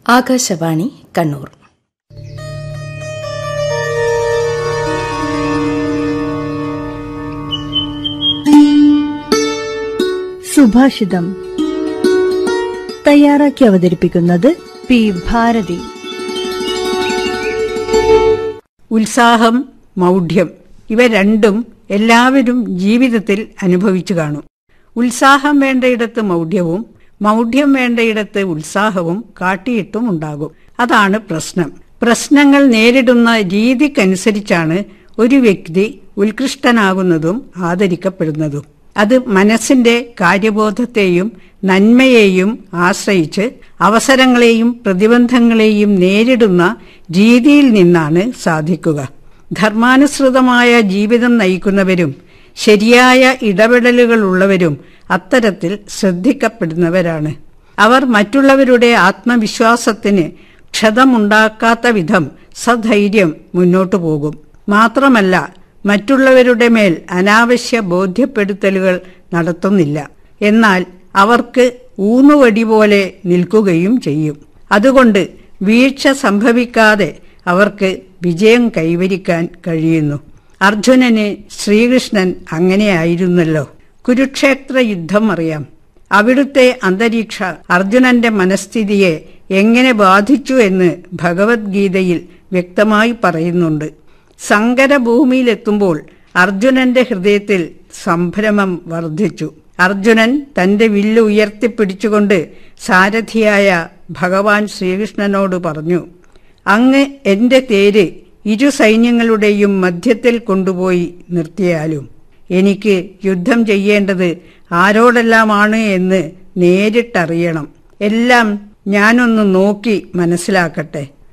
ആകാശവാണി കണ്ണൂർ സുഭാഷിതം തയ്യാറാക്കി അവതരിപ്പിക്കുന്നത് പി ഭാരതി ഉത്സാഹം മൗഢ്യം ഇവ രണ്ടും എല്ലാവരും ജീവിതത്തിൽ അനുഭവിച്ചു കാണും ഉത്സാഹം വേണ്ടയിടത്ത് മൗഢ്യവും മൗഢ്യം വേണ്ടയിടത്ത് ഉത്സാഹവും കാട്ടിയിട്ടും ഉണ്ടാകും അതാണ് പ്രശ്നം പ്രശ്നങ്ങൾ നേരിടുന്ന രീതിക്കനുസരിച്ചാണ് ഒരു വ്യക്തി ഉത്കൃഷ്ടനാകുന്നതും ആദരിക്കപ്പെടുന്നതും അത് മനസ്സിന്റെ കാര്യബോധത്തെയും നന്മയെയും ആശ്രയിച്ച് അവസരങ്ങളെയും പ്രതിബന്ധങ്ങളെയും നേരിടുന്ന രീതിയിൽ നിന്നാണ് സാധിക്കുക ധർമാനുസൃതമായ ജീവിതം നയിക്കുന്നവരും ശരിയായ ഇടപെടലുകളുള്ളവരും അത്തരത്തിൽ ശ്രദ്ധിക്കപ്പെടുന്നവരാണ് അവർ മറ്റുള്ളവരുടെ ആത്മവിശ്വാസത്തിന് ക്ഷതമുണ്ടാക്കാത്ത വിധം സധൈര്യം മുന്നോട്ടു പോകും മാത്രമല്ല മറ്റുള്ളവരുടെ മേൽ അനാവശ്യ ബോധ്യപ്പെടുത്തലുകൾ നടത്തുന്നില്ല എന്നാൽ അവർക്ക് ഊന്നുവടി പോലെ നിൽക്കുകയും ചെയ്യും അതുകൊണ്ട് വീഴ്ച സംഭവിക്കാതെ അവർക്ക് വിജയം കൈവരിക്കാൻ കഴിയുന്നു അർജുനന് ശ്രീകൃഷ്ണൻ അങ്ങനെയായിരുന്നല്ലോ കുരുക്ഷേത്ര യുദ്ധം അറിയാം അവിടുത്തെ അന്തരീക്ഷ അർജുനന്റെ മനസ്ഥിതിയെ എങ്ങനെ ബാധിച്ചു എന്ന് ഭഗവത്ഗീതയിൽ വ്യക്തമായി പറയുന്നുണ്ട് സങ്കരഭൂമിയിലെത്തുമ്പോൾ അർജുനന്റെ ഹൃദയത്തിൽ സംഭ്രമം വർദ്ധിച്ചു അർജുനൻ തന്റെ വില്ല് ഉയർത്തിപ്പിടിച്ചുകൊണ്ട് സാരഥിയായ ഭഗവാൻ ശ്രീകൃഷ്ണനോട് പറഞ്ഞു അങ്ങ് എന്റെ തേര് ഇരു സൈന്യങ്ങളുടെയും മധ്യത്തിൽ കൊണ്ടുപോയി നിർത്തിയാലും എനിക്ക് യുദ്ധം ചെയ്യേണ്ടത് ആരോടെല്ലാമാണ് എന്ന് നേരിട്ടറിയണം എല്ലാം ഞാനൊന്ന് നോക്കി മനസ്സിലാക്കട്ടെ